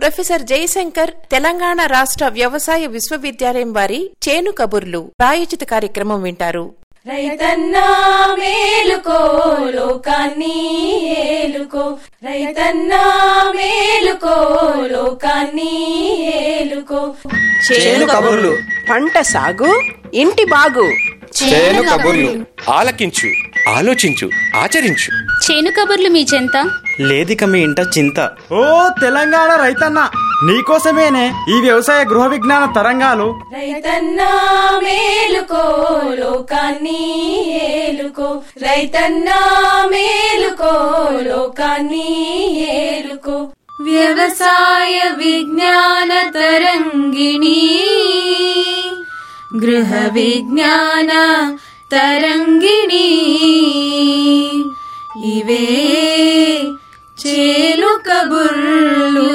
professor Jayashankar Telangana రాష్ట్ర వ్యవసాయ విశ్వవిద్యాలయం వారి చేను కబుర్లు ప్రాయోజిత కార్యక్రమం వింటారు రైతన్నా మేలుకో లోకాన్ని ఏలుకో రైతన్నా మేలుకో లోకాన్ని ఏలుకో చేను కబుర్లు పంట సాగు ఇంటి బాగు చేను కబుర్లు ఆలకించు ఆలోచించు ఆచరించు చేను కబుర్లు మీ చెంత లేదిక మీ ఇంట చింత ఓ తెలంగాణ రైతన్న నీకోసమేనే ఈ వ్యవసాయ గృహ విజ్ఞాన తరంగాలు రైతన్నా మేలుకో లోకాన్ని ఏలుకో రైతన్నా మేలుకో లోకాన్ని ఏలుకో వ్యవసాయ విజ్ఞాన తరంగిణి గృహ విజ్ఞాన తరంగిణి ఇవే చేలు కబుర్లు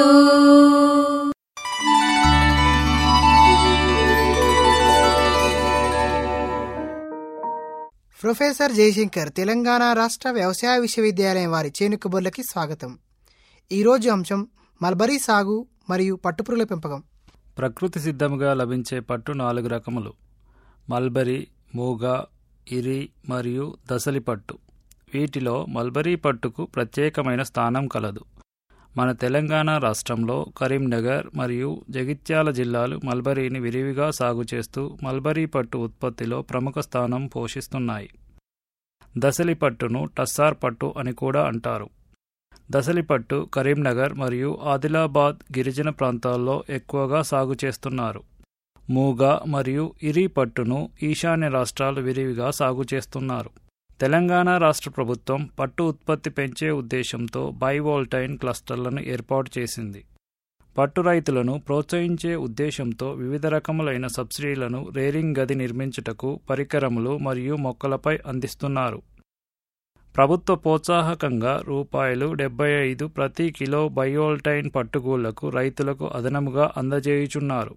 ప్రొఫెసర్ జయశంకర్ తెలంగాణ రాష్ట్ర వ్యవసాయ విశ్వవిద్యాలయం వారి చేను కబుర్లకి స్వాగతం ఈరోజు అంశం మల్బరీ సాగు మరియు పట్టుపురుగుల పెంపకం ప్రకృతి సిద్ధముగా లభించే పట్టు నాలుగు రకములు మల్బరీ మూగ ఇరి మరియు దసలి పట్టు వీటిలో మల్బరీ పట్టుకు ప్రత్యేకమైన స్థానం కలదు మన తెలంగాణ రాష్ట్రంలో కరీంనగర్ మరియు జగిత్యాల జిల్లాలు మల్బరీని విరివిగా సాగు చేస్తూ మల్బరీ పట్టు ఉత్పత్తిలో ప్రముఖ స్థానం పోషిస్తున్నాయి దసలి పట్టును టస్సార్ పట్టు అని కూడా అంటారు దసలి పట్టు కరీంనగర్ మరియు ఆదిలాబాద్ గిరిజన ప్రాంతాల్లో ఎక్కువగా సాగు చేస్తున్నారు మూగ మరియు ఇరి పట్టును ఈశాన్య రాష్ట్రాలు విరివిగా సాగు చేస్తున్నారు తెలంగాణ రాష్ట్ర ప్రభుత్వం పట్టు ఉత్పత్తి పెంచే ఉద్దేశంతో బైవోల్టైన్ క్లస్టర్లను ఏర్పాటు చేసింది పట్టు రైతులను ప్రోత్సహించే ఉద్దేశంతో వివిధ రకములైన సబ్సిడీలను రేరింగ్ గది నిర్మించుటకు పరికరములు మరియు మొక్కలపై అందిస్తున్నారు ప్రభుత్వ ప్రోత్సాహకంగా రూపాయలు డెబ్బై ఐదు ప్రతి కిలో బయోల్టైన్ పట్టుగూళ్లకు రైతులకు అదనముగా అందజేయుచున్నారు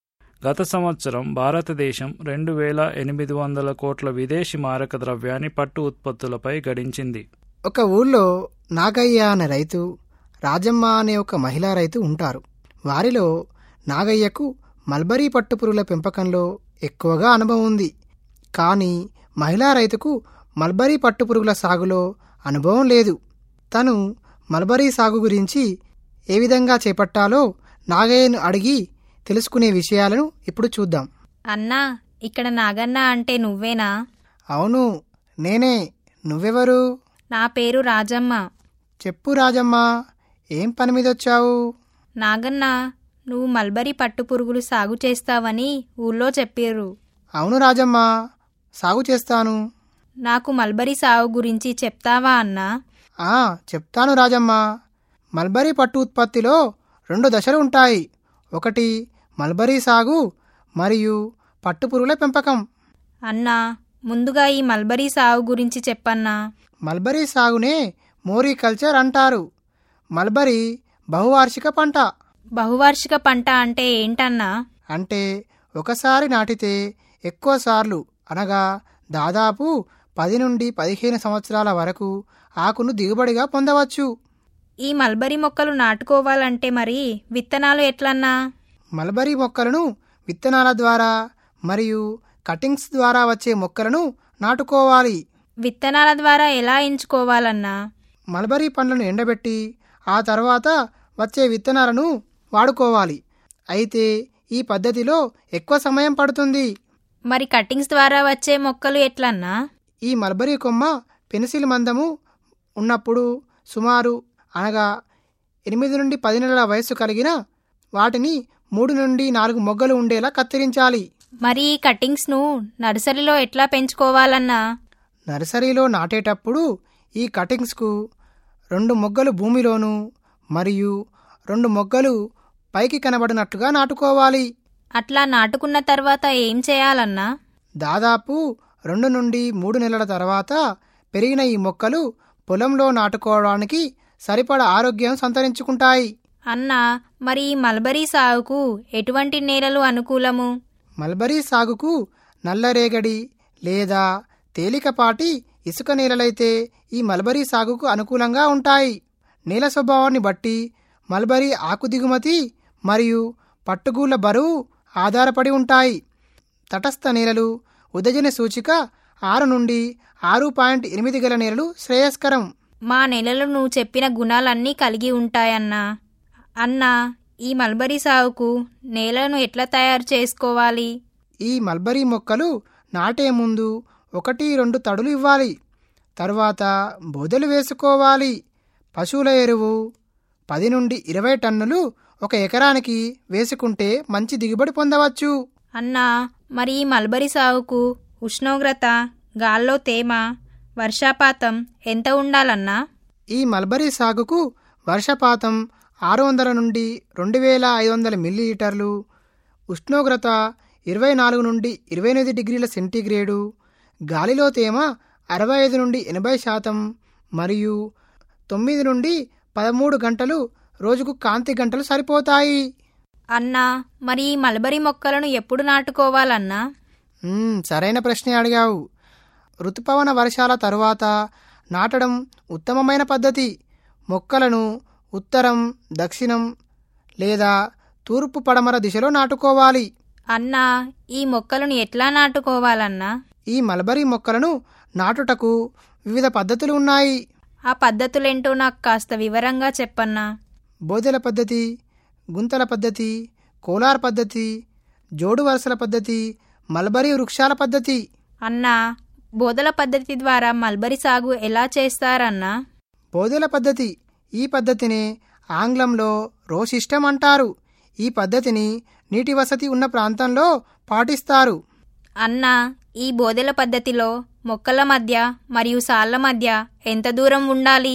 గత సంవత్సరం భారతదేశం రెండు వేల ఎనిమిది వందల కోట్ల విదేశీ మారక ద్రవ్యాన్ని పట్టు ఉత్పత్తులపై గడించింది ఒక ఊళ్ళో నాగయ్య అనే రైతు రాజమ్మ అనే ఒక మహిళా రైతు ఉంటారు వారిలో నాగయ్యకు మల్బరీ పట్టుపురుగుల పెంపకంలో ఎక్కువగా అనుభవం ఉంది కానీ మహిళా రైతుకు మల్బరీ పట్టుపురుగుల సాగులో అనుభవం లేదు తను మల్బరీ సాగు గురించి ఏ విధంగా చేపట్టాలో నాగయ్యను అడిగి తెలుసుకునే విషయాలను ఇప్పుడు చూద్దాం అన్నా ఇక్కడ నాగన్న అంటే నువ్వేనా అవును నేనే నువ్వెవరు నా పేరు రాజమ్మ చెప్పు రాజమ్మ ఏం పని మీద వచ్చావు నాగన్న నువ్వు మల్బరీ పట్టు పురుగులు సాగు చేస్తావని ఊళ్ళో చెప్పారు అవును రాజమ్మ సాగు చేస్తాను నాకు మల్బరీ సాగు గురించి చెప్తావా అన్నా ఆ చెప్తాను రాజమ్మ మల్బరీ పట్టు ఉత్పత్తిలో రెండు దశలు ఉంటాయి ఒకటి మల్బరీ సాగు మరియు పట్టుపురుగుల పెంపకం అన్నా ముందుగా ఈ మల్బరీ సాగు గురించి చెప్పన్నా మల్బరీ సాగునే మోరీకల్చర్ అంటారు మల్బరీ బహువార్షిక పంట బహువార్షిక పంట అంటే ఏంటన్నా అంటే ఒకసారి నాటితే ఎక్కువ సార్లు అనగా దాదాపు పది నుండి పదిహేను సంవత్సరాల వరకు ఆకును దిగుబడిగా పొందవచ్చు ఈ మల్బరీ మొక్కలు నాటుకోవాలంటే మరి విత్తనాలు ఎట్లన్నా మల్బరీ మొక్కలను విత్తనాల ద్వారా మరియు కటింగ్స్ ద్వారా వచ్చే మొక్కలను నాటుకోవాలి విత్తనాల ద్వారా ఎలా ఎంచుకోవాలన్నా మల్బరీ పండ్లను ఎండబెట్టి ఆ తర్వాత వచ్చే విత్తనాలను వాడుకోవాలి అయితే ఈ పద్ధతిలో ఎక్కువ సమయం పడుతుంది మరి కటింగ్స్ ద్వారా వచ్చే మొక్కలు ఎట్లన్నా ఈ మల్బరీ కొమ్మ పెన్సిల్ మందము ఉన్నప్పుడు సుమారు అనగా ఎనిమిది నుండి పది నెలల వయస్సు కలిగిన వాటిని మూడు నుండి నాలుగు మొగ్గలు ఉండేలా కత్తిరించాలి మరి ఈ కటింగ్స్ను నర్సరీలో ఎట్లా పెంచుకోవాలన్నా నర్సరీలో నాటేటప్పుడు ఈ కటింగ్స్కు రెండు మొగ్గలు భూమిలోను మరియు రెండు మొగ్గలు పైకి కనబడినట్లుగా నాటుకోవాలి అట్లా నాటుకున్న తర్వాత ఏం చేయాలన్నా దాదాపు రెండు నుండి మూడు నెలల తర్వాత పెరిగిన ఈ మొక్కలు పొలంలో నాటుకోవడానికి సరిపడ ఆరోగ్యం సంతరించుకుంటాయి అన్నా మరి ఈ మల్బరీ సాగుకు ఎటువంటి నేలలు అనుకూలము మల్బరీ సాగుకు నల్లరేగడి లేదా తేలికపాటి ఇసుక నేలలైతే ఈ మల్బరీ సాగుకు అనుకూలంగా ఉంటాయి నేల స్వభావాన్ని బట్టి మల్బరీ ఆకు దిగుమతి మరియు పట్టుగూళ్ళ బరువు ఆధారపడి ఉంటాయి తటస్థ నేలలు ఉదజన సూచిక ఆరు నుండి ఆరు పాయింట్ ఎనిమిది గల నేలలు శ్రేయస్కరం మా నెలలు నువ్వు చెప్పిన గుణాలన్నీ కలిగి ఉంటాయన్నా అన్నా ఈ మల్బరీ సాగుకు నేలను ఎట్లా తయారు చేసుకోవాలి ఈ మల్బరీ మొక్కలు నాటే ముందు ఒకటి రెండు తడులు ఇవ్వాలి తరువాత బొదలు వేసుకోవాలి పశువుల ఎరువు పది నుండి ఇరవై టన్నులు ఒక ఎకరానికి వేసుకుంటే మంచి దిగుబడి పొందవచ్చు అన్నా మరి ఈ మల్బరీ సాగుకు ఉష్ణోగ్రత గాల్లో తేమ వర్షాపాతం ఎంత ఉండాలన్నా ఈ మల్బరీ సాగుకు వర్షపాతం ఆరు వందల నుండి రెండు వేల ఐదు వందల మిల్లీలీటర్లు ఉష్ణోగ్రత ఇరవై నాలుగు నుండి ఇరవై ఎనిమిది డిగ్రీల సెంటీగ్రేడు గాలిలో తేమ అరవై ఐదు నుండి ఎనభై శాతం మరియు తొమ్మిది నుండి పదమూడు గంటలు రోజుకు కాంతి గంటలు సరిపోతాయి అన్నా మరి ఈ మల్బరీ మొక్కలను ఎప్పుడు నాటుకోవాలన్నా మ్మ్, సరైన ప్రశ్నే అడిగావు ఋతుపవన వర్షాల తరువాత నాటడం ఉత్తమమైన పద్ధతి మొక్కలను ఉత్తరం దక్షిణం లేదా తూర్పు పడమర దిశలో నాటుకోవాలి అన్నా ఈ మొక్కలను ఎట్లా నాటుకోవాలన్నా ఈ మల్బరీ మొక్కలను నాటుటకు వివిధ పద్ధతులు ఉన్నాయి ఆ పద్ధతులేంటో నాకు కాస్త వివరంగా చెప్పన్నా బోదెల పద్ధతి గుంతల పద్ధతి కోలార్ పద్ధతి జోడు వరుసల పద్ధతి మల్బరీ వృక్షాల పద్ధతి అన్నా బోధల పద్ధతి ద్వారా మల్బరీ సాగు ఎలా చేస్తారన్నా బోదెల పద్ధతి ఈ పద్ధతిని ఆంగ్లంలో రో సిస్టమ్ అంటారు ఈ పద్ధతిని నీటి వసతి ఉన్న ప్రాంతంలో పాటిస్తారు అన్నా ఈ బోధెల పద్ధతిలో మొక్కల మధ్య మరియు సాళ్ల మధ్య ఎంత దూరం ఉండాలి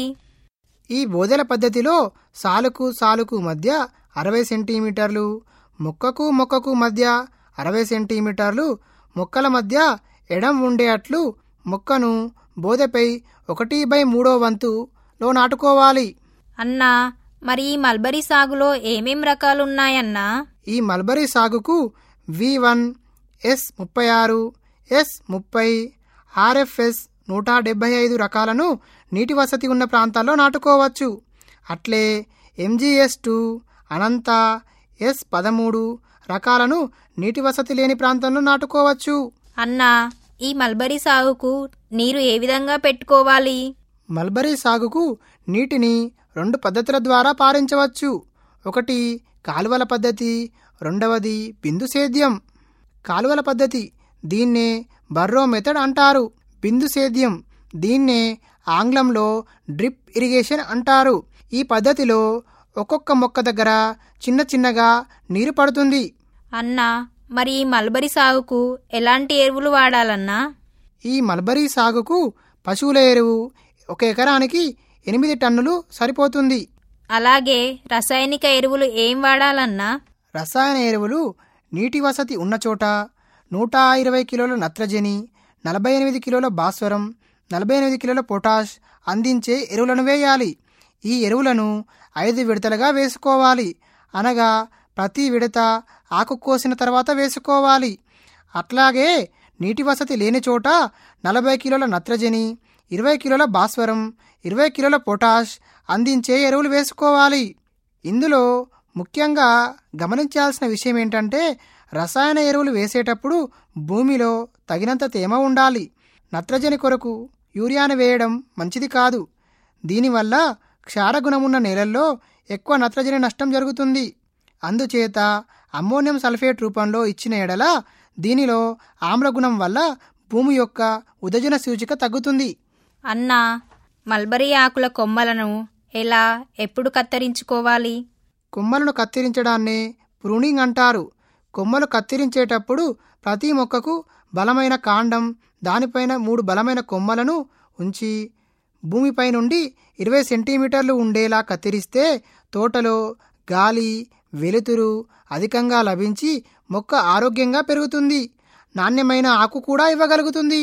ఈ బోదెల పద్ధతిలో సాలుకు సాలుకు మధ్య అరవై సెంటీమీటర్లు మొక్కకు మొక్కకు మధ్య అరవై సెంటీమీటర్లు మొక్కల మధ్య ఎడం ఉండేట్లు మొక్కను బోదెపై ఒకటి బై మూడో వంతులో నాటుకోవాలి అన్నా మరి ఈ మల్బరీ సాగులో ఏమేం రకాలున్నాయన్నా ఈ మల్బరీ సాగుకు వి వన్ ఎస్ ముప్పై ఆరు ఎస్ ముప్పై ఆర్ఎఫ్ఎస్ నూట డెబ్బై ఐదు రకాలను నీటి వసతి ఉన్న ప్రాంతాల్లో నాటుకోవచ్చు అట్లే ఎంజీఎస్ టూ అనంత ఎస్ పదమూడు రకాలను నీటి వసతి లేని ప్రాంతంలో నాటుకోవచ్చు అన్నా ఈ మల్బరీ సాగుకు నీరు ఏ విధంగా పెట్టుకోవాలి మల్బరీ సాగుకు నీటిని రెండు పద్ధతుల ద్వారా పారించవచ్చు ఒకటి కాలువల పద్ధతి రెండవది బిందు సేద్యం కాలువల పద్ధతి దీన్నే బర్రో మెథడ్ అంటారు బిందు సేద్యం దీన్నే ఆంగ్లంలో డ్రిప్ ఇరిగేషన్ అంటారు ఈ పద్ధతిలో ఒక్కొక్క మొక్క దగ్గర చిన్న చిన్నగా నీరు పడుతుంది అన్నా మరి ఈ మల్బరీ సాగుకు ఎలాంటి ఎరువులు వాడాలన్నా ఈ మల్బరీ సాగుకు పశువుల ఎరువు ఒక ఎకరానికి ఎనిమిది టన్నులు సరిపోతుంది అలాగే రసాయనిక ఎరువులు ఏం వాడాలన్నా రసాయన ఎరువులు నీటి వసతి ఉన్న చోట నూట ఇరవై కిలోల నత్రజని నలభై ఎనిమిది కిలోల భాస్వరం నలభై ఎనిమిది కిలోల పొటాష్ అందించే ఎరువులను వేయాలి ఈ ఎరువులను ఐదు విడతలుగా వేసుకోవాలి అనగా ప్రతి విడత ఆకు కోసిన తర్వాత వేసుకోవాలి అట్లాగే నీటి వసతి లేని చోట నలభై కిలోల నత్రజని ఇరవై కిలోల భాస్వరం ఇరవై కిలోల పొటాష్ అందించే ఎరువులు వేసుకోవాలి ఇందులో ముఖ్యంగా గమనించాల్సిన విషయం ఏంటంటే రసాయన ఎరువులు వేసేటప్పుడు భూమిలో తగినంత తేమ ఉండాలి నత్రజని కొరకు యూరియాను వేయడం మంచిది కాదు దీనివల్ల క్షారగుణమున్న నేలల్లో ఎక్కువ నత్రజని నష్టం జరుగుతుంది అందుచేత అమ్మోనియం సల్ఫేట్ రూపంలో ఇచ్చిన ఎడల దీనిలో ఆమ్లగుణం వల్ల భూమి యొక్క ఉదజన సూచిక తగ్గుతుంది అన్నా మల్బరీ ఆకుల కొమ్మలను ఎలా ఎప్పుడు కత్తిరించుకోవాలి కొమ్మలను కత్తిరించడాన్నే ప్రూనింగ్ అంటారు కొమ్మలు కత్తిరించేటప్పుడు ప్రతి మొక్కకు బలమైన కాండం దానిపైన మూడు బలమైన కొమ్మలను ఉంచి భూమిపై నుండి ఇరవై సెంటీమీటర్లు ఉండేలా కత్తిరిస్తే తోటలో గాలి వెలుతురు అధికంగా లభించి మొక్క ఆరోగ్యంగా పెరుగుతుంది నాణ్యమైన ఆకు కూడా ఇవ్వగలుగుతుంది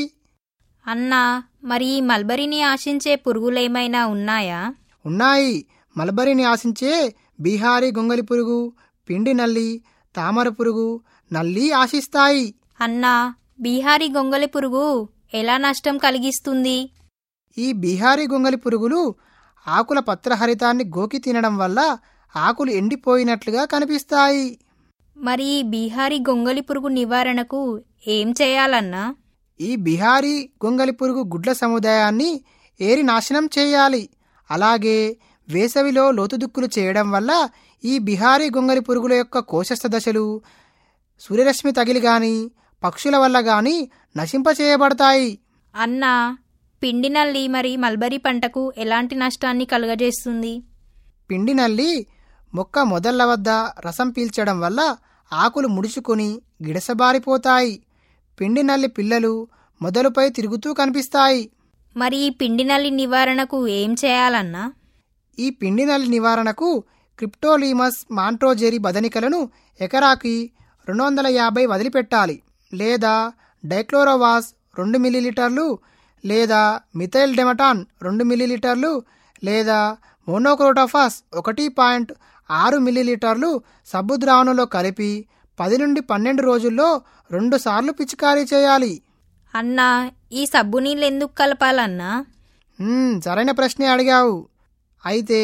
అన్నా మరి ఈ మల్బరీని ఆశించే పురుగులేమైనా ఉన్నాయా ఉన్నాయి మల్బరీని ఆశించే బీహారీ గొంగలి పురుగు పిండి నల్లి తామర పురుగు నల్లి ఆశిస్తాయి అన్నా బీహారీ గొంగలి పురుగు ఎలా నష్టం కలిగిస్తుంది ఈ బీహారీ గొంగలి పురుగులు ఆకుల పత్రహరితాన్ని గోకి తినడం వల్ల ఆకులు ఎండిపోయినట్లుగా కనిపిస్తాయి మరి ఈ బీహారీ గొంగలి పురుగు నివారణకు ఏం చేయాలన్నా ఈ బిహారీ గొంగలి పురుగు గుడ్ల సముదాయాన్ని ఏరి నాశనం చేయాలి అలాగే వేసవిలో లోతుదుక్కులు చేయడం వల్ల ఈ బిహారీ గొంగలి పురుగుల యొక్క కోశస్థ దశలు సూర్యరశ్మి తగిలి గాని పక్షుల వల్ల గాని నశింపచేయబడతాయి అన్న పిండి నల్లి మరి మల్బరీ పంటకు ఎలాంటి నష్టాన్ని కలుగజేస్తుంది పిండి నల్లి మొక్క మొదళ్ల వద్ద రసం పీల్చడం వల్ల ఆకులు ముడుచుకొని గిడసబారిపోతాయి పిండి నల్లి పిల్లలు మొదలుపై తిరుగుతూ కనిపిస్తాయి మరి ఈ పిండి నల్లి నివారణకు ఏం చేయాలన్నా ఈ పిండి నల్లి నివారణకు క్రిప్టోలీమస్ మాంట్రోజెరీ బదనికలను ఎకరాకి రెండు వందల యాభై వదిలిపెట్టాలి లేదా డైక్లోరోవాస్ రెండు మిల్లీలీటర్లు లేదా మిథైల్ డెమటాన్ రెండు మిల్లీలీటర్లు లేదా మోనోక్రోటోఫాస్ ఒకటి పాయింట్ ఆరు మిల్లీలీటర్లు సబ్బు ద్రావణంలో కలిపి పది నుండి పన్నెండు రోజుల్లో రెండు సార్లు పిచికారీ చేయాలి అన్నా ఈ సబ్బు నీళ్ళు ఎందుకు కలపాలన్నా మ్మ్, సరైన ప్రశ్నే అడిగావు అయితే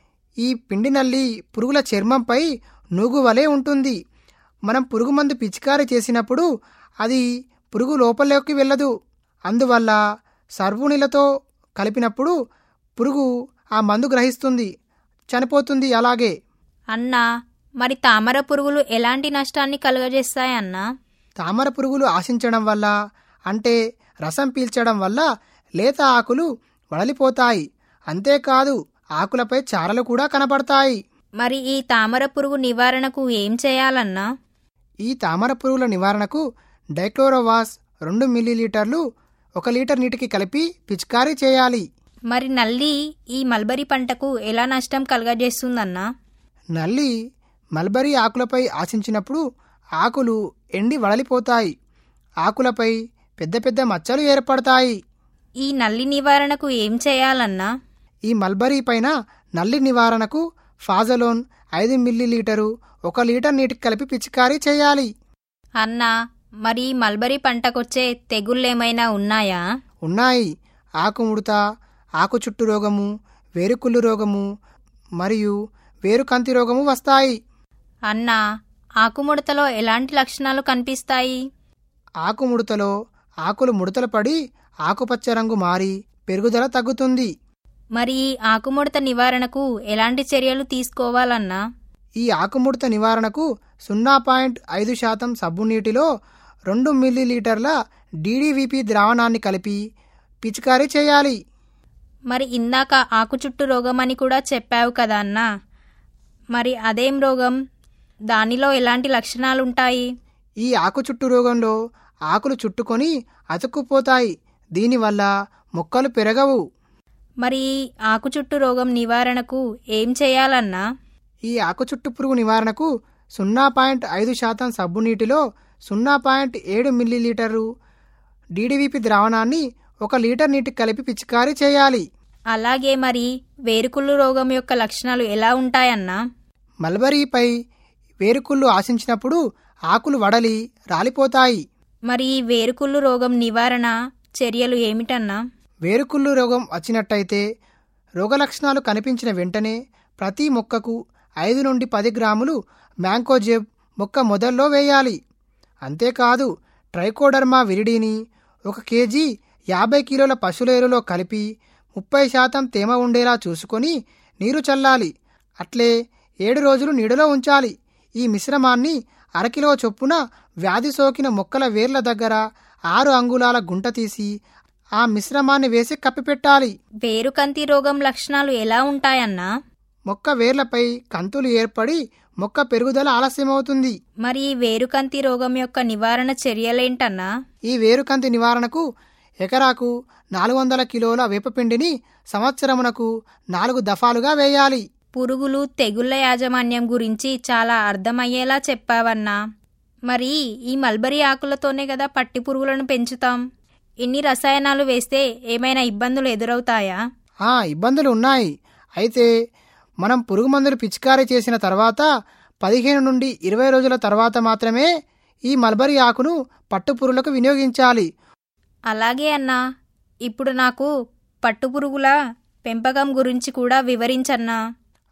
ఈ పిండి నల్లి పురుగుల చర్మంపై నూగు వలె ఉంటుంది మనం పురుగు మందు పిచికారీ చేసినప్పుడు అది పురుగు లోపలికి వెళ్ళదు అందువల్ల సర్వు నీళ్ళతో కలిపినప్పుడు పురుగు ఆ మందు గ్రహిస్తుంది చనిపోతుంది అలాగే అన్నా మరి తామర పురుగులు ఎలాంటి నష్టాన్ని కలుగజేస్తాయన్నా తామర పురుగులు ఆశించడం వల్ల అంటే రసం పీల్చడం వల్ల లేత ఆకులు వడలిపోతాయి అంతేకాదు ఆకులపై చారలు కూడా కనబడతాయి మరి ఈ తామర పురుగు నివారణకు ఏం చేయాలన్నా ఈ తామర పురుగుల నివారణకు డైక్లోరోవాస్ రెండు మిల్లీలీటర్లు ఒక లీటర్ నీటికి కలిపి పిచికారీ చేయాలి మరి నల్లి ఈ మల్బరీ పంటకు ఎలా నష్టం కలుగజేస్తుందన్నా నల్లి మల్బరీ ఆకులపై ఆశించినప్పుడు ఆకులు ఎండి వడలిపోతాయి ఆకులపై పెద్ద పెద్ద మచ్చలు ఏర్పడతాయి ఈ నల్లి నివారణకు ఏం చేయాలన్నా ఈ మల్బరీ పైన నల్లి నివారణకు ఫాజలోన్ ఐదు మిల్లీలీటరు ఒక లీటర్ నీటికి కలిపి పిచికారీ చేయాలి అన్నా మరి ఈ మల్బరీ పంటకొచ్చే తెగుళ్ళేమైనా ఉన్నాయా ఉన్నాయి ఆకుముడత ఆకు చుట్టు రోగము వేరుకుళ్ళు రోగము మరియు వేరుకంతి రోగము వస్తాయి అన్నా ఆకుముడతలో ఎలాంటి లక్షణాలు కనిపిస్తాయి ఆకుముడతలో ఆకులు ముడతలు పడి ఆకుపచ్చ రంగు మారి పెరుగుదల తగ్గుతుంది మరి ఈ ఆకుముడత నివారణకు ఎలాంటి చర్యలు తీసుకోవాలన్నా ఈ ఆకుముడత నివారణకు సున్నా పాయింట్ ఐదు శాతం సబ్బు నీటిలో రెండు మిల్లీలీటర్ల డీడీవీపీ ద్రావణాన్ని కలిపి పిచికారీ చేయాలి మరి ఇందాక ఆకు చుట్టు రోగం అని కూడా చెప్పావు కదా అన్నా మరి అదేం రోగం దానిలో ఎలాంటి లక్షణాలుంటాయి ఈ ఆకు చుట్టు రోగంలో ఆకులు చుట్టుకొని అతుక్కుపోతాయి దీనివల్ల మొక్కలు పెరగవు మరి ఈ ఆకు చుట్టు రోగం నివారణకు ఏం చేయాలన్నా ఈ ఆకు చుట్టు పురుగు నివారణకు సున్నా పాయింట్ ఐదు శాతం సబ్బు నీటిలో సున్నా పాయింట్ ఏడు మిల్లీలీటరు డీడీవీపీ ద్రావణాన్ని ఒక లీటర్ నీటికి కలిపి పిచికారీ చేయాలి అలాగే మరి వేరుకుళ్ళు రోగం యొక్క లక్షణాలు ఎలా ఉంటాయన్నా మల్బరీపై వేరుకుళ్ళు ఆశించినప్పుడు ఆకులు వడలి రాలిపోతాయి మరి ఈ వేరుకుళ్ళు రోగం నివారణ చర్యలు ఏమిటన్నా వేరుకుళ్ళు రోగం వచ్చినట్టయితే రోగలక్షణాలు కనిపించిన వెంటనే ప్రతి మొక్కకు ఐదు నుండి పది గ్రాములు మ్యాంకోజెబ్ మొక్క మొదల్లో వేయాలి అంతేకాదు ట్రైకోడర్మా విరిడిని ఒక కేజీ యాభై కిలోల పశువుల ఎరువులో కలిపి ముప్పై శాతం తేమ ఉండేలా చూసుకొని నీరు చల్లాలి అట్లే ఏడు రోజులు నీడలో ఉంచాలి ఈ మిశ్రమాన్ని అరకిలో చొప్పున వ్యాధి సోకిన మొక్కల వేర్ల దగ్గర ఆరు అంగుళాల గుంట తీసి ఆ మిశ్రమాన్ని వేసి కప్పిపెట్టాలి వేరుకంతి రోగం లక్షణాలు ఎలా ఉంటాయన్నా మొక్క వేర్లపై కంతులు ఏర్పడి మొక్క పెరుగుదల ఆలస్యమవుతుంది మరి ఈ వేరుకంతి రోగం యొక్క నివారణ చర్యలేంటన్నా ఈ వేరుకంతి నివారణకు ఎకరాకు నాలుగు వందల కిలోల వేపపిండిని సంవత్సరమునకు నాలుగు దఫాలుగా వేయాలి పురుగులు తెగుళ్ల యాజమాన్యం గురించి చాలా అర్థమయ్యేలా చెప్పావన్నా మరి ఈ మల్బరీ ఆకులతోనే కదా పట్టి పురుగులను పెంచుతాం ఇన్ని రసాయనాలు వేస్తే ఏమైనా ఇబ్బందులు ఎదురవుతాయా ఆ ఇబ్బందులు ఉన్నాయి అయితే మనం పురుగు మందులు పిచికారీ చేసిన తర్వాత పదిహేను నుండి ఇరవై రోజుల తర్వాత మాత్రమే ఈ మల్బరీ ఆకును పట్టుపురుగులకు వినియోగించాలి అలాగే అన్నా ఇప్పుడు నాకు పట్టుపురుగుల పెంపకం గురించి కూడా వివరించన్నా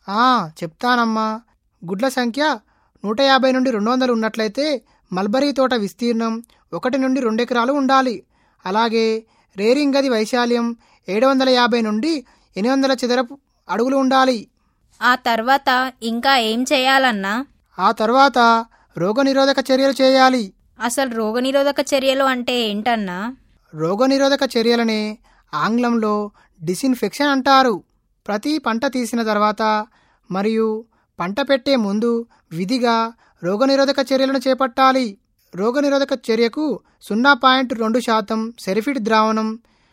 ఆ చెప్తానమ్మా గుడ్ల సంఖ్య నూట యాభై నుండి రెండు వందలు ఉన్నట్లయితే మల్బరీ తోట విస్తీర్ణం ఒకటి నుండి రెండు ఎకరాలు ఉండాలి అలాగే రేరింగ్ గది వైశాల్యం ఏడు వందల యాభై నుండి ఎనిమిది వందల చదరపు అడుగులు ఉండాలి ఆ తర్వాత ఇంకా ఏం చేయాలన్నా ఆ తర్వాత రోగనిరోధక చర్యలు చేయాలి అసలు రోగనిరోధక చర్యలు అంటే ఏంటన్నా రోగనిరోధక చర్యలనే ఆంగ్లంలో డిసిన్ఫెక్షన్ అంటారు ప్రతి పంట తీసిన తర్వాత మరియు పంట పెట్టే ముందు విధిగా రోగనిరోధక చర్యలను చేపట్టాలి రోగనిరోధక చర్యకు సున్నా పాయింట్ రెండు శాతం సెరిఫిడ్ ద్రావణం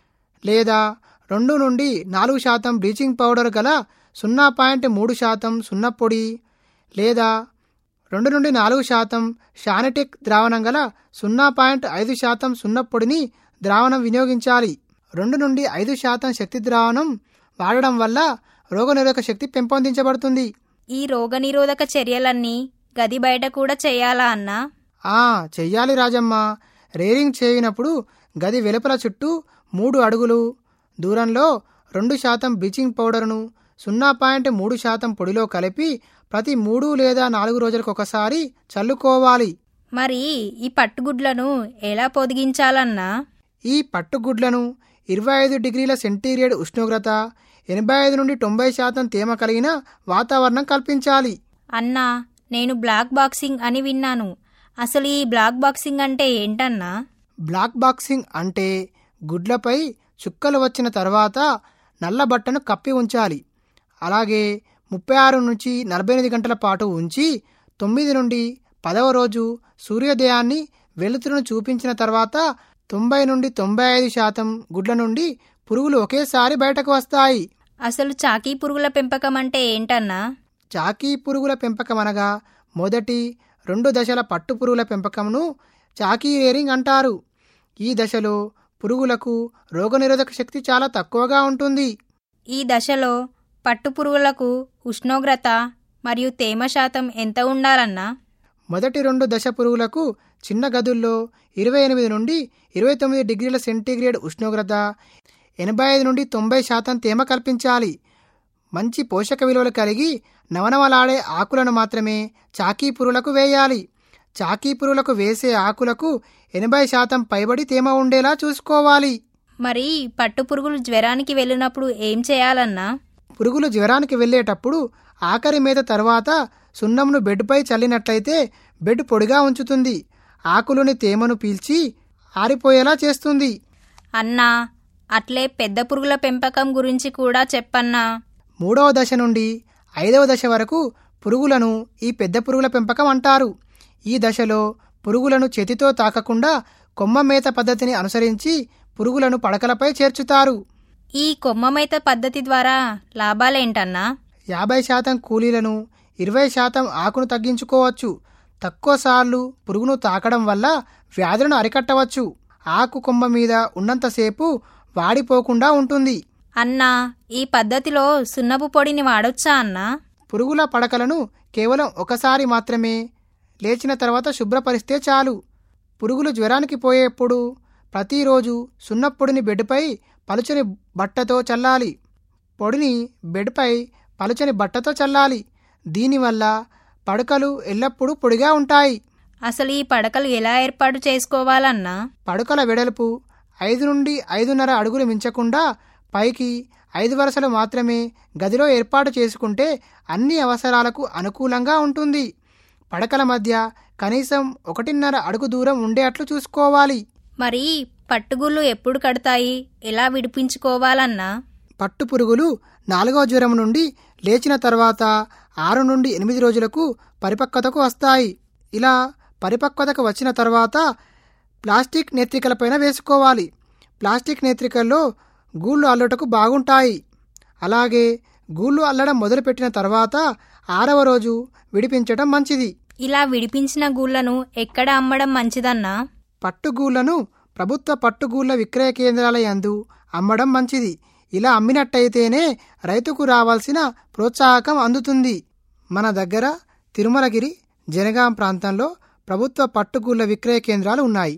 లేదా రెండు నుండి నాలుగు శాతం బ్లీచింగ్ పౌడర్ గల సున్నా పాయింట్ మూడు శాతం సున్నపొడి లేదా రెండు నుండి నాలుగు శాతం షానటిక్ ద్రావణం గల సున్నా పాయింట్ ఐదు శాతం సున్నపొడిని ద్రావణం వినియోగించాలి రెండు నుండి ఐదు శాతం శక్తి ద్రావణం వాడడం వల్ల రోగనిరోధక శక్తి పెంపొందించబడుతుంది ఈ రోగనిరోధక చర్యలన్నీ గది బయట కూడా చేయాలా అన్నా ఆ చెయ్యాలి రాజమ్మ రేరింగ్ చేయనప్పుడు గది వెలుపల చుట్టూ మూడు అడుగులు దూరంలో రెండు శాతం బ్లీచింగ్ పౌడర్ను సున్నా పాయింట్ మూడు శాతం పొడిలో కలిపి ప్రతి మూడు లేదా నాలుగు రోజులకు ఒకసారి చల్లుకోవాలి మరి ఈ పట్టుగుడ్లను ఎలా పొదిగించాలన్నా ఈ పట్టుగుడ్లను ఇరవై ఐదు డిగ్రీల సెంటీగ్రేడ్ ఉష్ణోగ్రత ఎనభై ఐదు నుండి తొంభై శాతం తేమ కలిగిన వాతావరణం కల్పించాలి అన్నా నేను బ్లాక్ బాక్సింగ్ అని విన్నాను అసలు ఈ బ్లాక్ బాక్సింగ్ అంటే ఏంటన్నా బ్లాక్ బాక్సింగ్ అంటే గుడ్లపై చుక్కలు వచ్చిన తర్వాత నల్ల బట్టను కప్పి ఉంచాలి అలాగే ముప్పై ఆరు నుంచి నలభై ఎనిమిది గంటల పాటు ఉంచి తొమ్మిది నుండి పదవ రోజు సూర్యోదయాన్ని వెలుతురును చూపించిన తర్వాత తొంభై నుండి తొంభై ఐదు శాతం గుడ్ల నుండి పురుగులు ఒకేసారి బయటకు వస్తాయి అసలు చాకీ పురుగుల పెంపకం అంటే ఏంటన్నా చాకీ పురుగుల పెంపకం అనగా మొదటి రెండు దశల పట్టు పురుగుల పెంపకంను చాకీ రేరింగ్ అంటారు ఈ దశలో పురుగులకు రోగనిరోధక శక్తి చాలా తక్కువగా ఉంటుంది ఈ దశలో పట్టు పురుగులకు ఉష్ణోగ్రత మరియు తేమ శాతం ఎంత ఉండాలన్నా మొదటి రెండు దశ పురుగులకు చిన్న గదుల్లో ఇరవై ఎనిమిది నుండి ఇరవై తొమ్మిది డిగ్రీల సెంటీగ్రేడ్ ఉష్ణోగ్రత ఎనభై ఐదు నుండి తొంభై శాతం తేమ కల్పించాలి మంచి పోషక విలువలు కలిగి నవనవలాడే ఆకులను మాత్రమే చాకీ పురుగులకు వేయాలి చాకీ పురుగులకు వేసే ఆకులకు ఎనభై శాతం పైబడి తేమ ఉండేలా చూసుకోవాలి మరి పట్టు పురుగులు జ్వరానికి వెళ్ళినప్పుడు ఏం చేయాలన్నా పురుగులు జ్వరానికి వెళ్ళేటప్పుడు ఆఖరి మేత తర్వాత సున్నంను బెడ్పై చల్లినట్లయితే బెడ్ పొడిగా ఉంచుతుంది ఆకులోని తేమను పీల్చి ఆరిపోయేలా చేస్తుంది అన్నా అట్లే పెద్ద పురుగుల పెంపకం గురించి కూడా చెప్పన్నా మూడవ దశ నుండి ఐదవ దశ వరకు పురుగులను ఈ పెద్ద పురుగుల పెంపకం అంటారు ఈ దశలో పురుగులను చేతితో తాకకుండా కొమ్మ మేత పద్ధతిని అనుసరించి పురుగులను పడకలపై చేర్చుతారు ఈ కొమ్మమేత పద్ధతి ద్వారా లాభాలేంటన్నా యాభై శాతం కూలీలను ఇరవై శాతం ఆకును తగ్గించుకోవచ్చు తక్కువ సార్లు పురుగును తాకడం వల్ల వ్యాధులను అరికట్టవచ్చు ఆకు కొమ్మ మీద ఉన్నంతసేపు వాడిపోకుండా ఉంటుంది అన్నా ఈ పద్ధతిలో సున్నపు పొడిని వాడొచ్చా అన్నా పురుగుల పడకలను కేవలం ఒకసారి మాత్రమే లేచిన తర్వాత శుభ్రపరిస్తే చాలు పురుగులు జ్వరానికి పోయేప్పుడు ప్రతిరోజు సున్నప్పొడిని బెడ్పై పలుచని బట్టతో చల్లాలి పొడిని బెడ్పై పలుచని బట్టతో చల్లాలి దీనివల్ల పడకలు ఎల్లప్పుడూ పొడిగా ఉంటాయి అసలు ఈ పడకలు ఎలా ఏర్పాటు చేసుకోవాలన్నా పడకల వెడల్పు ఐదు నుండి ఐదున్నర అడుగులు మించకుండా పైకి ఐదు వరుసలు మాత్రమే గదిలో ఏర్పాటు చేసుకుంటే అన్ని అవసరాలకు అనుకూలంగా ఉంటుంది పడకల మధ్య కనీసం ఒకటిన్నర అడుగు దూరం ఉండేట్లు చూసుకోవాలి మరి పట్టుగుళ్ళు ఎప్పుడు కడతాయి ఎలా విడిపించుకోవాలన్నా పట్టు పురుగులు నాలుగవ జ్వరం నుండి లేచిన తర్వాత ఆరు నుండి ఎనిమిది రోజులకు పరిపక్వతకు వస్తాయి ఇలా పరిపక్వతకు వచ్చిన తర్వాత ప్లాస్టిక్ నేత్రికలపైన వేసుకోవాలి ప్లాస్టిక్ నేత్రికల్లో గూళ్ళు అల్లుటకు బాగుంటాయి అలాగే గూళ్ళు అల్లడం మొదలుపెట్టిన తర్వాత ఆరవ రోజు విడిపించడం మంచిది ఇలా విడిపించిన గూళ్ళను ఎక్కడ అమ్మడం మంచిదన్నా పట్టుగూళ్లను ప్రభుత్వ పట్టుగూళ్ల విక్రయ కేంద్రాల యందు అమ్మడం మంచిది ఇలా అమ్మినట్టయితేనే రైతుకు రావాల్సిన ప్రోత్సాహకం అందుతుంది మన దగ్గర తిరుమలగిరి జనగాం ప్రాంతంలో ప్రభుత్వ పట్టుగూళ్ల విక్రయ కేంద్రాలు ఉన్నాయి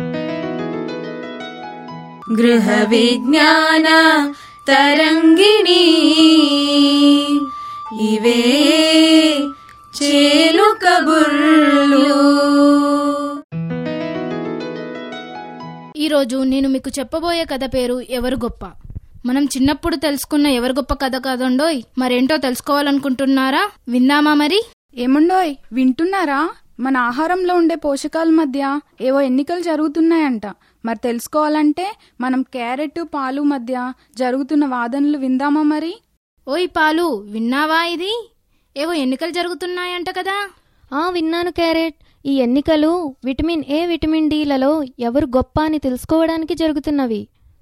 గృహ విజ్ఞాన తరంగిణి ఇవే చేను కబుర్లు ఈరోజు నేను మీకు చెప్పబోయే కథ పేరు ఎవరు గొప్ప మనం చిన్నప్పుడు తెలుసుకున్న ఎవరు గొప్ప కథ కదండోయ్ మరేంటో తెలుసుకోవాలనుకుంటున్నారా విందామా మరి ఏముండోయ్ వింటున్నారా మన ఆహారంలో ఉండే పోషకాల మధ్య ఏవో ఎన్నికలు జరుగుతున్నాయంట మరి తెలుసుకోవాలంటే మనం క్యారెట్ పాలు మధ్య జరుగుతున్న వాదనలు విందామా మరి ఓయ్ పాలు విన్నావా ఇది ఏవో ఎన్నికలు జరుగుతున్నాయంట కదా ఆ విన్నాను క్యారెట్ ఈ ఎన్నికలు విటమిన్ ఏ విటమిన్ డిలలో ఎవరు గొప్ప అని తెలుసుకోవడానికి జరుగుతున్నవి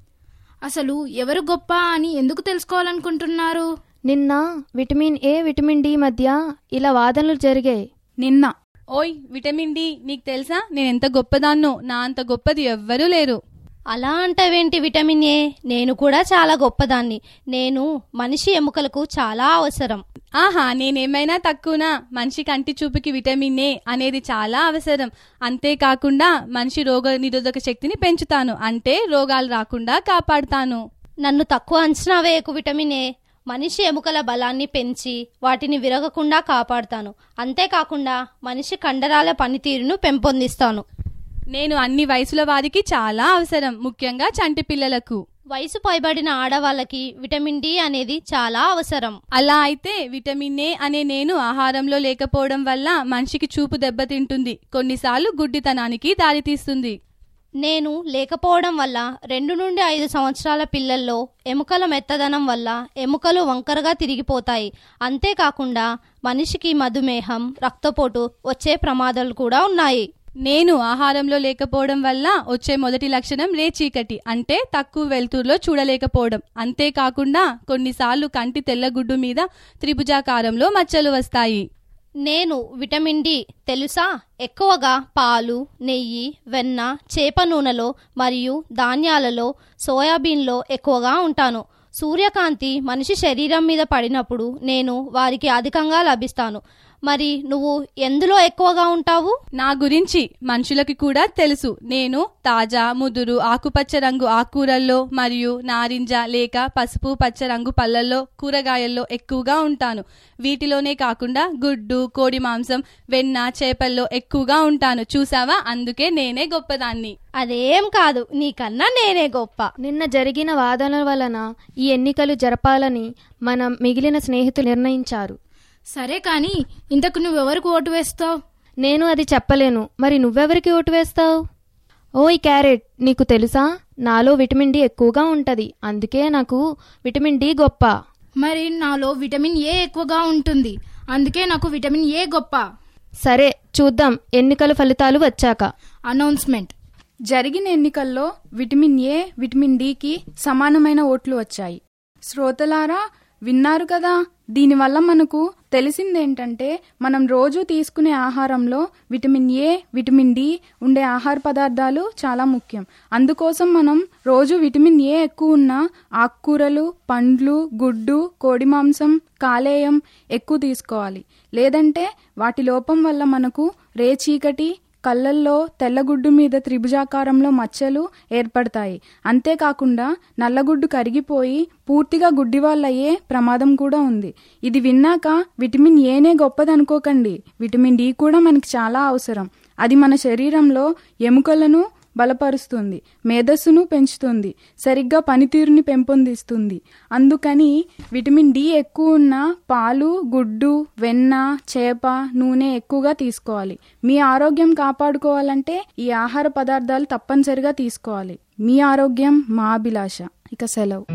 అసలు ఎవరు గొప్ప అని ఎందుకు తెలుసుకోవాలనుకుంటున్నారు నిన్న విటమిన్ ఏ విటమిన్ డి మధ్య ఇలా వాదనలు జరిగాయి నిన్న ఓయ్ విటమిన్ డి నీకు తెలుసా నేను ఎంత గొప్పదాన్నో నా అంత గొప్పది ఎవ్వరూ లేరు అలా అంటావేంటి విటమిన్ ఏ నేను కూడా చాలా గొప్పదాన్ని నేను మనిషి ఎముకలకు చాలా అవసరం ఆహా నేనేమైనా తక్కువనా మనిషి కంటి చూపుకి విటమిన్ ఏ అనేది చాలా అవసరం అంతేకాకుండా మనిషి రోగ నిరోధక శక్తిని పెంచుతాను అంటే రోగాలు రాకుండా కాపాడుతాను నన్ను తక్కువ అంచనా వేయకు విటమిన్ ఏ మనిషి ఎముకల బలాన్ని పెంచి వాటిని విరగకుండా కాపాడుతాను అంతేకాకుండా మనిషి కండరాల పనితీరును పెంపొందిస్తాను నేను అన్ని వయసుల వారికి చాలా అవసరం ముఖ్యంగా చంటి పిల్లలకు వయసు పైబడిన ఆడవాళ్ళకి విటమిన్ డి అనేది చాలా అవసరం అలా అయితే విటమిన్ ఏ అనే నేను ఆహారంలో లేకపోవడం వల్ల మనిషికి చూపు దెబ్బతింటుంది కొన్నిసార్లు గుడ్డితనానికి దారితీస్తుంది నేను లేకపోవడం వల్ల రెండు నుండి ఐదు సంవత్సరాల పిల్లల్లో ఎముకల మెత్తదనం వల్ల ఎముకలు వంకరగా తిరిగిపోతాయి అంతేకాకుండా మనిషికి మధుమేహం రక్తపోటు వచ్చే ప్రమాదాలు కూడా ఉన్నాయి నేను ఆహారంలో లేకపోవడం వల్ల వచ్చే మొదటి లక్షణం రేచీకటి అంటే తక్కువ వెలుతురులో చూడలేకపోవడం అంతేకాకుండా కొన్నిసార్లు కంటి తెల్లగుడ్డు మీద త్రిభుజాకారంలో మచ్చలు వస్తాయి నేను విటమిన్ డి తెలుసా ఎక్కువగా పాలు నెయ్యి వెన్న చేప నూనెలో మరియు ధాన్యాలలో సోయాబీన్లో ఎక్కువగా ఉంటాను సూర్యకాంతి మనిషి శరీరం మీద పడినప్పుడు నేను వారికి అధికంగా లభిస్తాను మరి నువ్వు ఎందులో ఎక్కువగా ఉంటావు నా గురించి మనుషులకి కూడా తెలుసు నేను తాజా ముదురు ఆకుపచ్చ రంగు ఆకుకూరల్లో మరియు నారింజ లేక పసుపు పచ్చ రంగు పళ్ళల్లో కూరగాయల్లో ఎక్కువగా ఉంటాను వీటిలోనే కాకుండా గుడ్డు కోడి మాంసం వెన్న చేపల్లో ఎక్కువగా ఉంటాను చూసావా అందుకే నేనే గొప్పదాన్ని అదేం కాదు నీకన్నా నేనే గొప్ప నిన్న జరిగిన వాదనల వలన ఈ ఎన్నికలు జరపాలని మనం మిగిలిన స్నేహితులు నిర్ణయించారు సరే కానీ ఇంతకు నువ్వెవరికి ఓటు వేస్తావు నేను అది చెప్పలేను మరి నువ్వెవరికి ఓటు వేస్తావు ఓయ్ క్యారెట్ నీకు తెలుసా నాలో విటమిన్ డి ఎక్కువగా ఉంటది అందుకే నాకు విటమిన్ డి గొప్ప మరి నాలో విటమిన్ ఏ ఎక్కువగా ఉంటుంది అందుకే నాకు విటమిన్ ఏ గొప్ప సరే చూద్దాం ఎన్నికల ఫలితాలు వచ్చాక అనౌన్స్మెంట్ జరిగిన ఎన్నికల్లో విటమిన్ ఏ విటమిన్ డికి సమానమైన ఓట్లు వచ్చాయి శ్రోతలారా విన్నారు కదా దీనివల్ల మనకు తెలిసిందేంటంటే మనం రోజు తీసుకునే ఆహారంలో విటమిన్ ఏ విటమిన్ డి ఉండే ఆహార పదార్థాలు చాలా ముఖ్యం అందుకోసం మనం రోజు విటమిన్ ఏ ఎక్కువ ఉన్న ఆకుకూరలు పండ్లు గుడ్డు కోడి మాంసం కాలేయం ఎక్కువ తీసుకోవాలి లేదంటే వాటి లోపం వల్ల మనకు రేచీకటి కళ్ళల్లో తెల్లగుడ్డు మీద త్రిభుజాకారంలో మచ్చలు ఏర్పడతాయి అంతేకాకుండా నల్లగుడ్డు కరిగిపోయి పూర్తిగా గుడ్డివాళ్ళయ్యే ప్రమాదం కూడా ఉంది ఇది విన్నాక విటమిన్ ఏనే గొప్పదనుకోకండి విటమిన్ డి కూడా మనకి చాలా అవసరం అది మన శరీరంలో ఎముకలను బలపరుస్తుంది మేధస్సును పెంచుతుంది సరిగ్గా పనితీరుని పెంపొందిస్తుంది అందుకని విటమిన్ డి ఎక్కువ ఉన్న పాలు గుడ్డు వెన్న చేప నూనె ఎక్కువగా తీసుకోవాలి మీ ఆరోగ్యం కాపాడుకోవాలంటే ఈ ఆహార పదార్థాలు తప్పనిసరిగా తీసుకోవాలి మీ ఆరోగ్యం మా అభిలాష ఇక సెలవు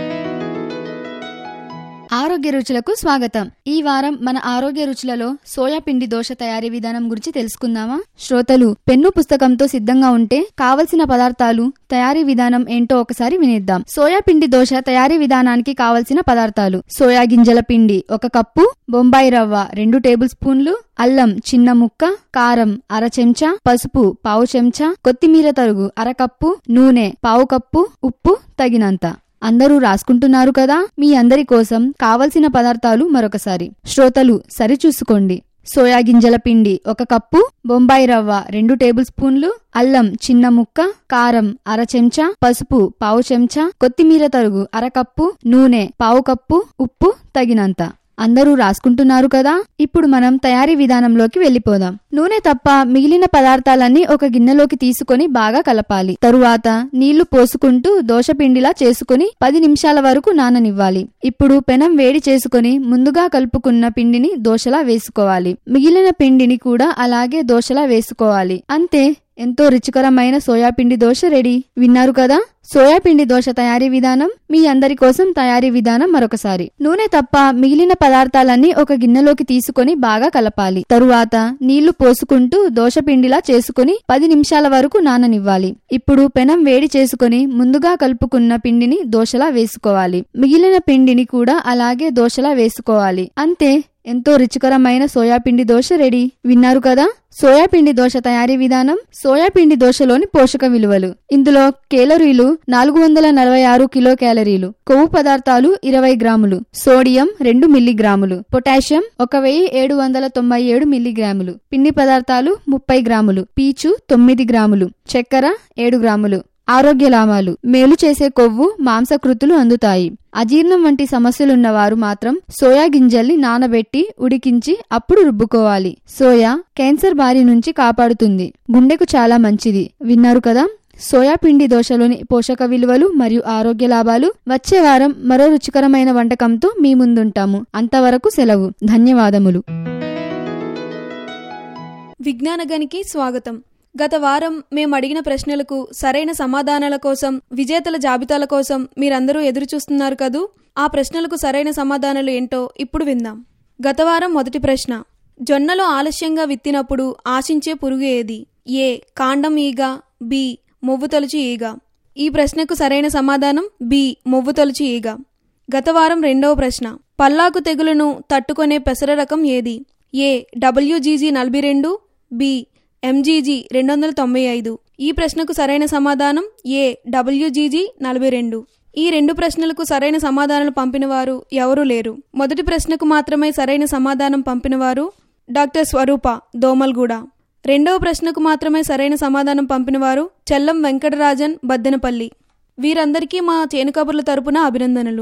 ఆరోగ్య రుచులకు స్వాగతం ఈ వారం మన ఆరోగ్య రుచులలో సోయా పిండి దోశ తయారీ విధానం గురించి తెలుసుకుందామా శ్రోతలు పెన్ను పుస్తకంతో సిద్ధంగా ఉంటే కావలసిన పదార్థాలు తయారీ విధానం ఏంటో ఒకసారి వినేద్దాం సోయా పిండి దోశ తయారీ విధానానికి కావలసిన పదార్థాలు సోయా గింజల పిండి ఒక కప్పు బొంబాయి రవ్వ రెండు టేబుల్ స్పూన్లు అల్లం చిన్న ముక్క కారం అర చెంచా పసుపు పావు చెంచా కొత్తిమీర తరుగు అరకప్పు నూనె పావు కప్పు ఉప్పు తగినంత అందరూ రాసుకుంటున్నారు కదా మీ అందరి కోసం కావలసిన పదార్థాలు మరొకసారి శ్రోతలు సరిచూసుకోండి సోయా గింజల పిండి ఒక కప్పు బొంబాయి రవ్వ రెండు టేబుల్ స్పూన్లు అల్లం చిన్న ముక్క కారం అర చెంచా పసుపు పావు చెంచా కొత్తిమీర తరుగు అరకప్పు నూనె పావు కప్పు ఉప్పు తగినంత అందరూ రాసుకుంటున్నారు కదా ఇప్పుడు మనం తయారీ విధానంలోకి వెళ్ళిపోదాం నూనె తప్ప మిగిలిన పదార్థాలన్నీ ఒక గిన్నెలోకి తీసుకొని బాగా కలపాలి తరువాత నీళ్లు పోసుకుంటూ దోశపిండిలా చేసుకుని పది నిమిషాల వరకు నాననివ్వాలి ఇప్పుడు పెనం వేడి చేసుకుని ముందుగా కలుపుకున్న పిండిని దోశలా వేసుకోవాలి మిగిలిన పిండిని కూడా అలాగే దోశలా వేసుకోవాలి అంతే ఎంతో రుచికరమైన సోయాపిండి దోశ రెడీ విన్నారు కదా సోయాపిండి దోశ తయారీ విధానం మీ అందరి కోసం తయారీ విధానం మరొకసారి నూనె తప్ప మిగిలిన పదార్థాలన్నీ ఒక గిన్నెలోకి తీసుకొని బాగా కలపాలి తరువాత నీళ్లు పోసుకుంటూ దోశ పిండిలా చేసుకుని పది నిమిషాల వరకు నాననివ్వాలి ఇప్పుడు పెనం వేడి చేసుకుని ముందుగా కలుపుకున్న పిండిని దోశలా వేసుకోవాలి మిగిలిన పిండిని కూడా అలాగే దోశలా వేసుకోవాలి అంతే ఎంతో రుచికరమైన సోయాపిండి దోశ రెడీ విన్నారు కదా సోయాపిండి దోశ తయారీ విధానం సోయాపిండి దోశలోని పోషక విలువలు ఇందులో కేలరీలు నాలుగు వందల నలభై ఆరు కిలో క్యాలరీలు కొవ్వు పదార్థాలు ఇరవై గ్రాములు సోడియం రెండు మిల్లీగ్రాములు పొటాషియం ఒక వెయ్యి ఏడు వందల తొంభై ఏడు మిల్లీగ్రాములు పిండి పదార్థాలు ముప్పై గ్రాములు పీచు తొమ్మిది గ్రాములు చక్కెర ఏడు గ్రాములు ఆరోగ్య లాభాలు మేలు చేసే కొవ్వు మాంసకృతులు అందుతాయి అజీర్ణం వంటి సమస్యలున్న వారు మాత్రం సోయా గింజల్ని నానబెట్టి ఉడికించి అప్పుడు రుబ్బుకోవాలి సోయా క్యాన్సర్ బారి నుంచి కాపాడుతుంది గుండెకు చాలా మంచిది విన్నారు కదా సోయా పిండి దోశలోని పోషక విలువలు మరియు ఆరోగ్య లాభాలు వచ్చే వారం మరో రుచికరమైన వంటకంతో మీ ముందుంటాము అంతవరకు సెలవు ధన్యవాదములు విజ్ఞానగనికి స్వాగతం గత వారం మేము అడిగిన ప్రశ్నలకు సరైన సమాధానాల కోసం విజేతల జాబితాల కోసం మీరందరూ ఎదురు చూస్తున్నారు కదూ ఆ ప్రశ్నలకు సరైన సమాధానాలు ఏంటో ఇప్పుడు విందాం గత వారం మొదటి ప్రశ్న జొన్నలో ఆలస్యంగా విత్తినప్పుడు ఆశించే పురుగు ఏది ఏ కాండం ఈగ బి మొవ్వు తొలచి ఈగ ఈ ప్రశ్నకు సరైన సమాధానం బి మొవ్వు తొలచి ఈగ గత వారం రెండవ ప్రశ్న పల్లాకు తెగులును తట్టుకునే పెసర రకం ఏది ఏ డబ్ల్యూజీజీ నలభై రెండు బి ఎంజీజీ రెండు వందల తొంభై ఐదు ఈ ప్రశ్నకు సరైన సమాధానం ఏ డబ్ల్యూజీజీ నలభై రెండు ఈ రెండు ప్రశ్నలకు సరైన సమాధానాలు పంపినవారు ఎవరూ లేరు మొదటి ప్రశ్నకు మాత్రమే సరైన సమాధానం పంపినవారు డాక్టర్ స్వరూప దోమల్గూడ రెండవ ప్రశ్నకు మాత్రమే సరైన సమాధానం పంపినవారు చెల్లం వెంకటరాజన్ బద్దెనపల్లి వీరందరికీ మా చేను కబుర్ల తరపున అభినందనలు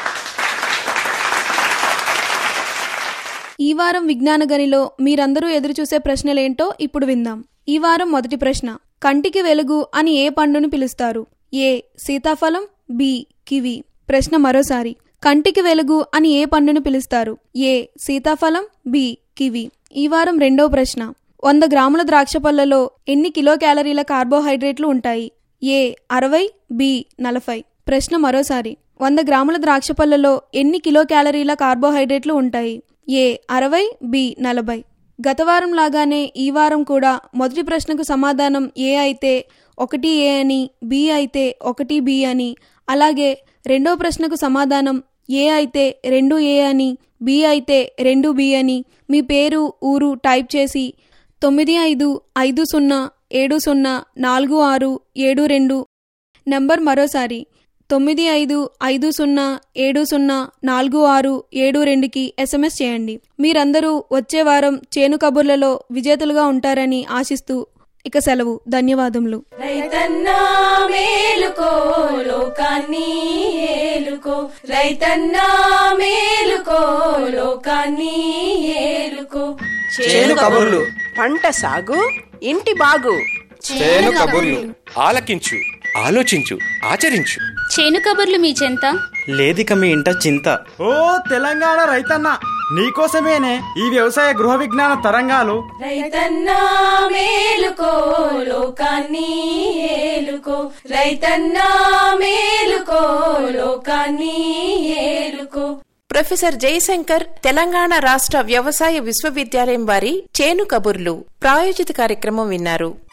ఈ వారం విజ్ఞాన గనిలో మీరందరూ ఎదురుచూసే ప్రశ్నలేంటో ఇప్పుడు విందాం ఈ వారం మొదటి ప్రశ్న కంటికి వెలుగు అని ఏ పండును పిలుస్తారు ఏ సీతాఫలం బి కివి ప్రశ్న మరోసారి కంటికి వెలుగు అని ఏ పండును పిలుస్తారు ఏ సీతాఫలం బి కివి ఈ వారం రెండవ ప్రశ్న వంద గ్రాముల ద్రాక్ష పళ్ళలో ఎన్ని కిలో క్యాలరీల కార్బోహైడ్రేట్లు ఉంటాయి ఏ అరవై బి నలభై ప్రశ్న మరోసారి వంద గ్రాముల ద్రాక్ష పళ్ళలో ఎన్ని కిలో క్యాలరీల కార్బోహైడ్రేట్లు ఉంటాయి ఏ అరవై బి నలభై గత వారం లాగానే ఈ వారం కూడా మొదటి ప్రశ్నకు సమాధానం ఏ అయితే ఒకటి ఏ అని బి అయితే ఒకటి బి అని అలాగే రెండో ప్రశ్నకు సమాధానం ఏ అయితే రెండు ఏ అని బి అయితే రెండు బి అని మీ పేరు ఊరు టైప్ చేసి తొమ్మిది ఐదు ఐదు సున్నా ఏడు సున్నా నాలుగు ఆరు ఏడు రెండు నంబర్ మరోసారి తొమ్మిది ఐదు ఐదు సున్నా ఏడు సున్నా నాలుగు ఆరు ఏడు రెండుకి ఎస్ఎంఎస్ చేయండి మీరందరూ వచ్చే వారం చేను కబుర్లలో విజేతలుగా ఉంటారని ఆశిస్తూ ఇక సెలవు ధన్యవాదములు రైతన్నా మేలుకో లోకాన్ని ఏలుకో రైతన్నా మేలుకో లోకాన్ని ఏలుకో చేను కబుర్లు పంట సాగు ఇంటి బాగు చేను కబుర్లు ఆలకించు ఆలోచించు ఆచరించు చేను కబుర్లు మీ చెంత లేదిక మీ ఇంట చింత ఓ తెలంగాణ రైతన్న నీకోసమేనే ఈ వ్యవసాయ గృహ విజ్ఞాన తరంగాలు రైతన్నా మేలుకో లోకాన్ని ఏలుకో రైతన్నా మేలుకో లోకాన్ని ఏలుకో ప్రొఫెసర్ జయశంకర్ తెలంగాణ రాష్ట్ర వ్యవసాయ విశ్వవిద్యాలయం వారి చేను కబుర్లు ప్రాయోజిత కార్యక్రమం విన్నారు